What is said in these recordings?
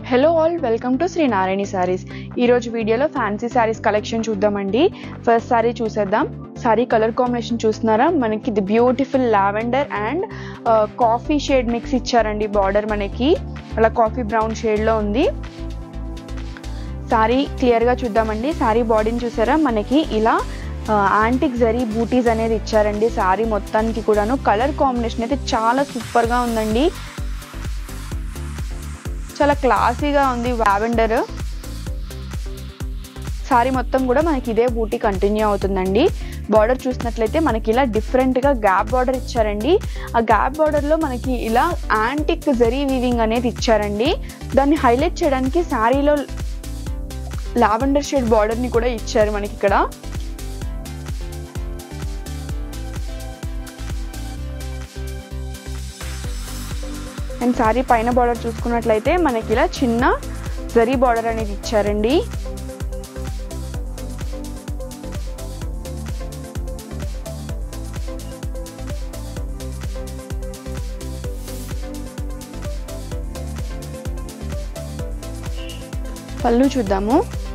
hello all welcome to Shri Narayani saris ఈరోజు వీడియోలో fancy saris collection చూద్దామండి ఫస్ట్ శారీ చూసేద్దాం శారీ కలర్ కాంబినేషన్ చూస్తున్నారా మనకి ఇది beautiful lavender and coffee shade mix ఇచ్చారండి బార్డర్ మనకి అలా కాఫీ బ్రౌన్ షేడ్లో ఉంది శారీ క్లియర్గా చూద్దామండి శారీ బాడీని చూసారా మనకి ఇలా యాంటిక్ జరీ బూటీస్ అనేది ఇచ్చారండి శారీ మొత్తానికి కూడాను కలర్ కాంబినేషన్ అయితే చాలా సూపర్గా ఉందండి చాలా క్లాసీగా ఉంది వావెండర్ సారీ మొత్తం కూడా మనకి ఇదే బూటీ కంటిన్యూ అవుతుందండి బార్డర్ చూసినట్లయితే మనకి ఇలా డిఫరెంట్గా గ్యాప్ బార్డర్ ఇచ్చారండి ఆ గ్యాప్ బార్డర్లో మనకి ఇలా యాంటిక్ జరీ వీవింగ్ అనేది ఇచ్చారండి దాన్ని హైలైట్ చేయడానికి శారీలో లావెండర్ షేడ్ బార్డర్ని కూడా ఇచ్చారు మనకి ఇక్కడ అండ్ శారీ పైన బార్డర్ చూసుకున్నట్లయితే మనకి ఇలా చిన్న జరీ బార్డర్ అనేది ఇచ్చారండి పళ్ళు చూద్దాము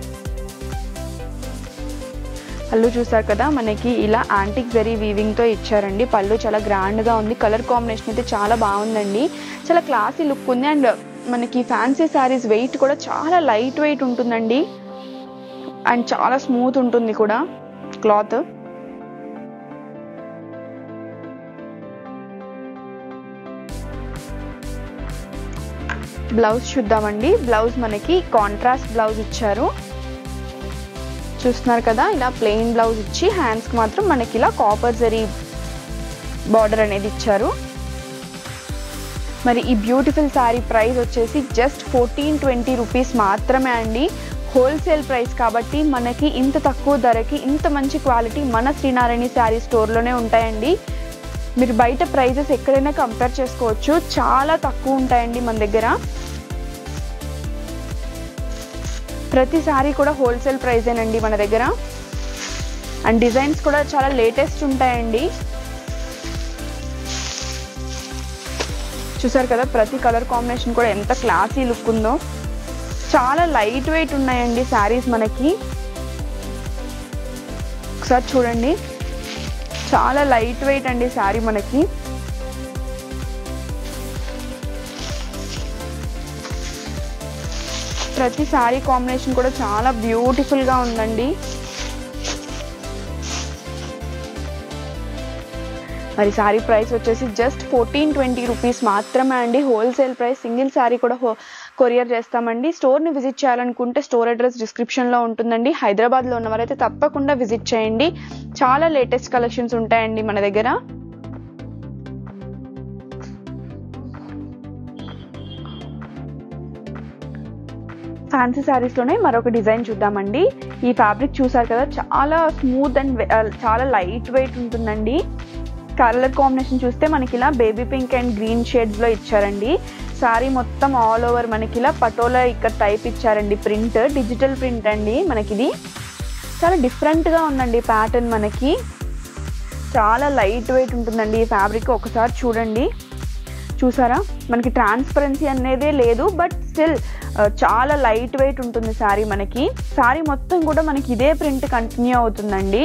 పళ్ళు చూసారు కదా మనకి ఇలా యాంటిక్ జరీ వీవింగ్తో ఇచ్చారండి పళ్ళు చాలా గ్రాండ్గా ఉంది కలర్ కాంబినేషన్ అయితే చాలా బాగుందండి చాలా క్లాసీ లుక్ ఉంది అండ్ మనకి ఫ్యాన్సీ శారీస్ వెయిట్ కూడా చాలా లైట్ వెయిట్ ఉంటుందండి అండ్ చాలా స్మూత్ ఉంటుంది కూడా క్లాత్ బ్లౌజ్ చూద్దామండి బ్లౌజ్ మనకి కాంట్రాస్ట్ బ్లౌజ్ ఇచ్చారు చూస్తున్నారు కదా ఇలా ప్లెయిన్ బ్లౌజ్ ఇచ్చి హ్యాండ్స్కి మాత్రం మనకి ఇలా కాపర్ జరీ బార్డర్ అనేది ఇచ్చారు మరి ఈ బ్యూటిఫుల్ శారీ ప్రైస్ వచ్చేసి జస్ట్ ఫోర్టీన్ ట్వంటీ రూపీస్ మాత్రమే అండి హోల్సేల్ ప్రైస్ కాబట్టి మనకి ఇంత తక్కువ ధరకి ఇంత మంచి క్వాలిటీ మన శ్రీనారాయణ శారీ స్టోర్లోనే ఉంటాయండి మీరు బయట ప్రైజెస్ ఎక్కడైనా కంపేర్ చేసుకోవచ్చు చాలా తక్కువ ఉంటాయండి మన దగ్గర ప్రతి సారీ కూడా హోల్సేల్ ప్రైజేనండి మన దగ్గర అండ్ డిజైన్స్ కూడా చాలా లేటెస్ట్ ఉంటాయండి చూసారు కదా ప్రతి కలర్ కాంబినేషన్ కూడా ఎంత క్లాసీ లుక్ ఉందో చాలా లైట్ వెయిట్ ఉన్నాయండి శారీస్ మనకి ఒకసారి చూడండి చాలా లైట్ వెయిట్ అండి శారీ మనకి ప్రతి శారీ కాంబినేషన్ కూడా చాలా బ్యూటిఫుల్గా ఉందండి మరి శారీ ప్రైస్ వచ్చేసి జస్ట్ ఫోర్టీన్ ట్వంటీ రూపీస్ మాత్రమే అండి హోల్సేల్ ప్రైస్ సింగిల్ శారీ కూడా కొరియర్ చేస్తామండి స్టోర్ని విజిట్ చేయాలనుకుంటే స్టోర్ అడ్రస్ డిస్క్రిప్షన్లో ఉంటుందండి హైదరాబాద్లో ఉన్నవారైతే తప్పకుండా విజిట్ చేయండి చాలా లేటెస్ట్ కలెక్షన్స్ ఉంటాయండి మన దగ్గర ఫ్యాన్సీ శారీస్లోనే మరొక డిజైన్ చూద్దామండి ఈ ఫ్యాబ్రిక్ చూసారు కదా చాలా స్మూత్ అండ్ చాలా లైట్ వెయిట్ ఉంటుందండి కలర్ కాంబినేషన్ చూస్తే మనకి ఇలా బేబీ పింక్ అండ్ గ్రీన్ షేడ్స్లో ఇచ్చారండి శారీ మొత్తం ఆల్ ఓవర్ మనకి ఇలా పటోలా ఇక్కడ టైప్ ఇచ్చారండి ప్రింట్ డిజిటల్ ప్రింట్ అండి మనకిది చాలా డిఫరెంట్గా ఉందండి ప్యాటర్న్ మనకి చాలా లైట్ వెయిట్ ఉంటుందండి ఈ ఫ్యాబ్రిక్ ఒకసారి చూడండి చూసారా మనకి ట్రాన్స్పరెన్సీ అనేదే లేదు బట్ స్టిల్ చాలా లైట్ వెయిట్ ఉంటుంది శారీ మనకి శారీ మొత్తం కూడా మనకి ఇదే ప్రింట్ కంటిన్యూ అవుతుందండి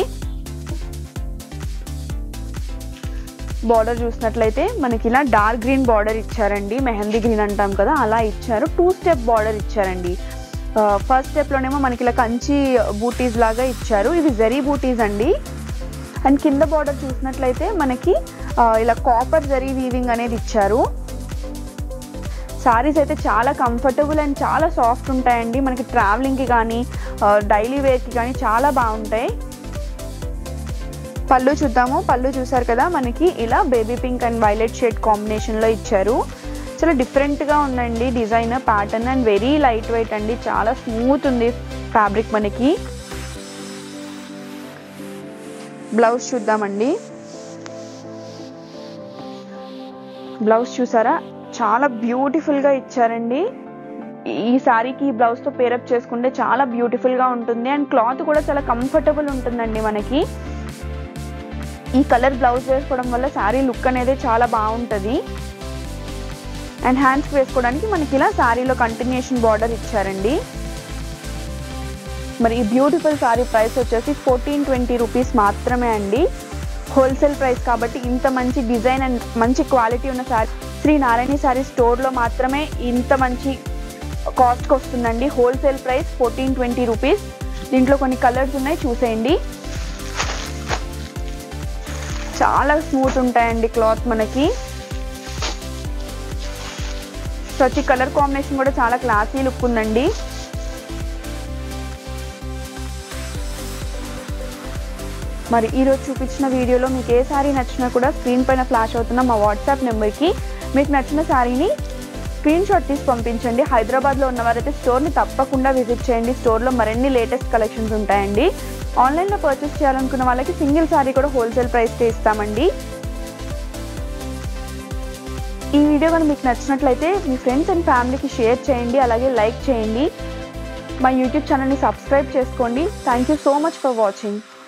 బార్డర్ చూసినట్లయితే మనకి ఇలా డార్క్ గ్రీన్ బార్డర్ ఇచ్చారండి మెహందీ గ్రీన్ అంటాం కదా అలా ఇచ్చారు టూ స్టెప్ బార్డర్ ఇచ్చారండి ఫస్ట్ స్టెప్లోనేమో మనకి ఇలా కంచి బూటీస్ లాగా ఇచ్చారు ఇవి జరీ బూటీస్ అండి అండ్ కింద బార్డర్ చూసినట్లయితే మనకి ఇలా కాపర్ జరీ వీవింగ్ అనేది ఇచ్చారు సారీస్ అయితే చాలా కంఫర్టబుల్ అండ్ చాలా సాఫ్ట్ ఉంటాయండి మనకి ట్రావెలింగ్కి కానీ డైలీ వేర్కి కానీ చాలా బాగుంటాయి పళ్ళు చూద్దాము పళ్ళు చూసారు కదా మనకి ఇలా baby pink and violet shade కాంబినేషన్లో ఇచ్చారు చాలా డిఫరెంట్గా ఉందండి design pattern and very light weight అండి చాలా స్మూత్ ఉంది ఫ్యాబ్రిక్ మనకి బ్లౌజ్ చూద్దామండి బ్లౌజ్ చూసారా చాలా బ్యూటిఫుల్గా ఇచ్చారండి ఈ శారీకి ఈ బ్లౌజ్తో పేరప్ చేసుకుంటే చాలా బ్యూటిఫుల్గా ఉంటుంది అండ్ క్లాత్ కూడా చాలా కంఫర్టబుల్ ఉంటుందండి మనకి ఈ కలర్ బ్లౌజ్ వేసుకోవడం వల్ల శారీ లుక్ అనేది చాలా బాగుంటుంది అండ్ హ్యాండ్స్కి వేసుకోవడానికి మనకి ఇలా శారీలో కంటిన్యూషన్ బార్డర్ ఇచ్చారండి మరి ఈ బ్యూటిఫుల్ శారీ ప్రైస్ వచ్చేసి ఫోర్టీన్ ట్వంటీ రూపీస్ మాత్రమే అండి హోల్సేల్ ప్రైస్ కాబట్టి ఇంత మంచి డిజైన్ అండ్ మంచి క్వాలిటీ ఉన్న శారీ శ్రీ నారాయణ శారీ స్టోర్లో మాత్రమే ఇంత మంచి కాస్ట్కి వస్తుందండి wholesale price fourteen twenty rupees దీంట్లో కొన్ని కలర్స్ ఉన్నాయి చూసేయండి చాలా స్మూత్ ఉంటాయండి క్లాత్ మనకి సో వచ్చి కలర్ కాంబినేషన్ కూడా చాలా క్లాసీ లుక్ ఉందండి మరి ఈరోజు చూపించిన వీడియోలో మీకు ఏ శారీ నచ్చినా కూడా స్క్రీన్ పైన ఫ్లాష్ అవుతున్న మా వాట్సాప్ నెంబర్కి మీకు నచ్చిన శారీని స్క్రీన్ షాట్ తీసి పంపించండి హైదరాబాద్లో ఉన్నవారైతే స్టోర్ని తప్పకుండా విజిట్ చేయండి స్టోర్లో మరిన్ని లేటెస్ట్ కలెక్షన్స్ ఉంటాయండి ఆన్లైన్లో పర్చేస్ చేయాలనుకున్న వాళ్ళకి సింగిల్ శారీ కూడా హోల్సేల్ ప్రైస్కే ఇస్తామండి ఈ వీడియో కనుక మీకు నచ్చినట్లయితే మీ ఫ్రెండ్స్ అండ్ ఫ్యామిలీకి షేర్ చేయండి అలాగే లైక్ చేయండి మా యూట్యూబ్ ఛానల్ని సబ్స్క్రైబ్ చేసుకోండి thank you so much for watching